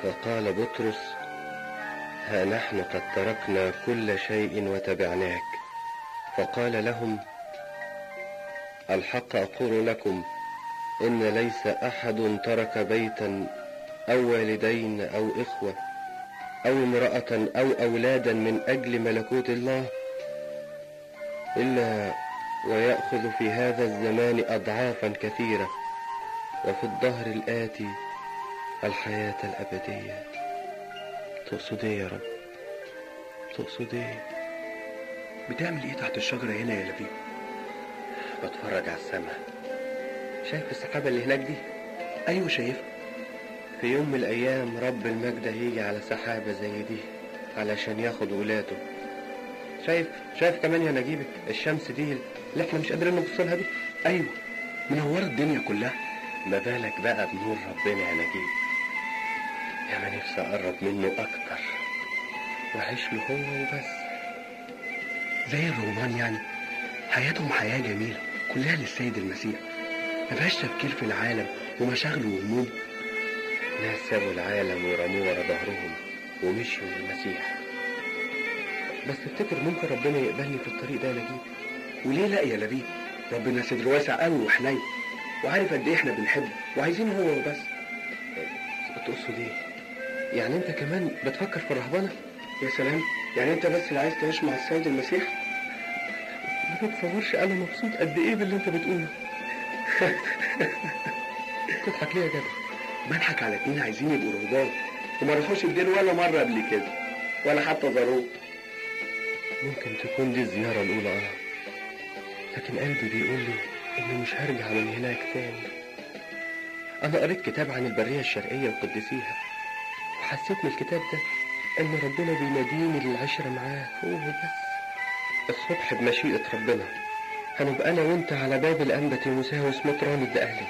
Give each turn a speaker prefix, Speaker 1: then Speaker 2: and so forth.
Speaker 1: فقال بطرس ها نحن قد تركنا كل شيء وتبعناك فقال لهم الحق أقول لكم إن ليس أحد ترك بيتا أو والدين أو إخوة أو امرأة أو أولادا من أجل ملكوت الله إلا ويأخذ في هذا الزمان أضعافا كثيرة وفي الظهر الآتي الحياة الأبدية تقصد إيه يا رب تقصد إيه
Speaker 2: بتعمل ايه تحت الشجرة هنا يا لبيب
Speaker 1: بتفرج على السماء شايف السحابة اللي هناك دي
Speaker 2: ايوه شايفها
Speaker 1: في يوم من الأيام رب المجد هيجي على سحابة زي دي علشان ياخد ولاده شايف شايف كمان يا نجيبك الشمس دي اللي احنا مش قادرين نبص لها دي
Speaker 2: ايوه منورة الدنيا كلها
Speaker 1: ما بالك بقى بنور ربنا يا نجيب يا ما نفسي اقرب منه اكتر واعيش له هو وبس
Speaker 2: زي الرومان يعني حياتهم حياة جميلة كلها للسيد المسيح ما فيهاش تفكير في العالم ومشاغله وهمومه
Speaker 1: ناس سابوا العالم ورموه ورا ظهرهم ومشوا للمسيح بس تفتكر ممكن ربنا يقبلني في الطريق ده يا نجيب
Speaker 2: وليه لا يا لبيب ربنا صدره واسع قوي وحنين وعارف قد ايه احنا بنحبه وعايزينه هو وبس
Speaker 1: تقصد ايه يعني انت كمان بتفكر في الرهبنه
Speaker 2: يا سلام يعني انت بس اللي عايز تعيش مع السيد المسيح
Speaker 1: ما تتصورش انا مبسوط قد ايه باللي انت بتقوله تضحك ليه يا جدع
Speaker 2: بضحك على اتنين عايزين يبقوا رهبان وما راحوش الدين ولا مرة قبل كده ولا حتى زاروه
Speaker 1: ممكن تكون دي الزيارة الأولى اه لكن قلبي بيقول لي إني مش هرجع من هناك تاني أنا قريت كتاب عن البرية الشرقية وقدسيها وحسيت من الكتاب ده إن ربنا بيناديني للعشرة معاه هو بس الصبح بمشيئة ربنا هنبقى أنا وأنت على باب الأنبة تيموساوس مطران الدقهلي